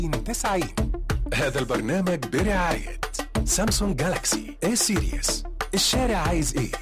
90 هذا البرنامج برعاية سامسونج جالاكسي اي سيريس الشارع عايز ايه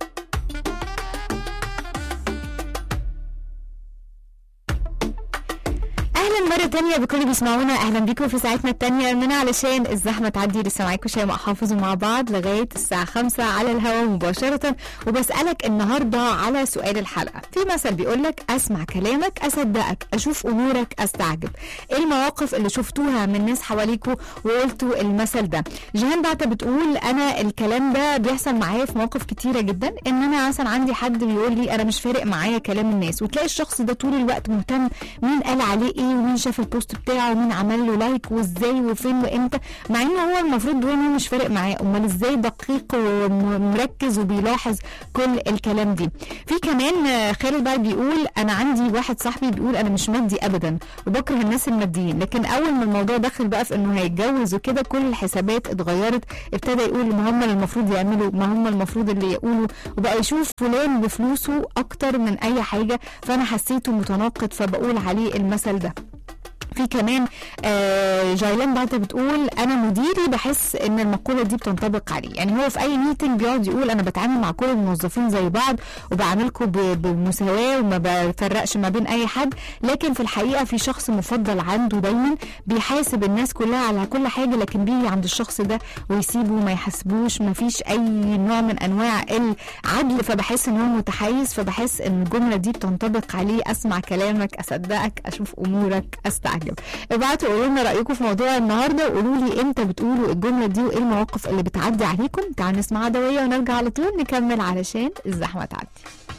اهلا مره تانية بكل اللي بيسمعونا اهلا بيكم في ساعتنا التانية من علشان الزحمه تعدي لسه معاكم شيماء حافظ مع بعض لغايه الساعه 5 على الهواء مباشره وبسالك النهارده على سؤال الحلقه في مثل بيقول لك اسمع كلامك اصدقك اشوف امورك استعجب ايه المواقف اللي شفتوها من ناس حواليكوا وقلتوا المثل ده جيهان بعتة بتقول انا الكلام ده بيحصل معايا في مواقف كتيره جدا ان انا مثلا عندي حد بيقول لي انا مش فارق معايا كلام الناس وتلاقي الشخص ده طول الوقت مهتم مين قال عليه ايه ومين شاف البوست بتاعه ومين عمل له لايك وازاي وفين وامتى مع ان هو المفروض بيقول ان هو مش فارق معاه امال ازاي دقيق ومركز وبيلاحظ كل الكلام دي في كمان آه، خالد بقى بيقول انا عندي واحد صاحبي بيقول انا مش مادي ابدا وبكره الناس الماديين لكن اول ما الموضوع دخل بقى في انه هيتجوز وكده كل الحسابات اتغيرت ابتدى يقول ما هم اللي المفروض يعملوا ما هم المفروض اللي يقولوا وبقى يشوف فلان بفلوسه اكتر من اي حاجه فانا حسيته متناقض فبقول عليه المثل ده في كمان آه جايلان بعد بتقول انا مديري بحس ان المقوله دي بتنطبق عليه يعني هو في اي ميتنج بيقعد يقول انا بتعامل مع كل الموظفين زي بعض وبعاملكم ب- بمساواه وما بفرقش ما بين اي حد لكن في الحقيقه في شخص مفضل عنده دايما بيحاسب الناس كلها على كل حاجه لكن بيجي عند الشخص ده ويسيبه ما يحاسبوش ما فيش اي نوع من انواع العدل فبحس ان هو متحيز فبحس ان الجمله دي بتنطبق عليه اسمع كلامك اصدقك اشوف امورك استعجب ابعتوا قولوا لنا رايكم في موضوع النهارده وقولوا لي امتى بتقولوا الجمله دي وايه المواقف اللي بتعدي عليكم تعالوا نسمع عدويه ونرجع على طول نكمل علشان الزحمه تعدي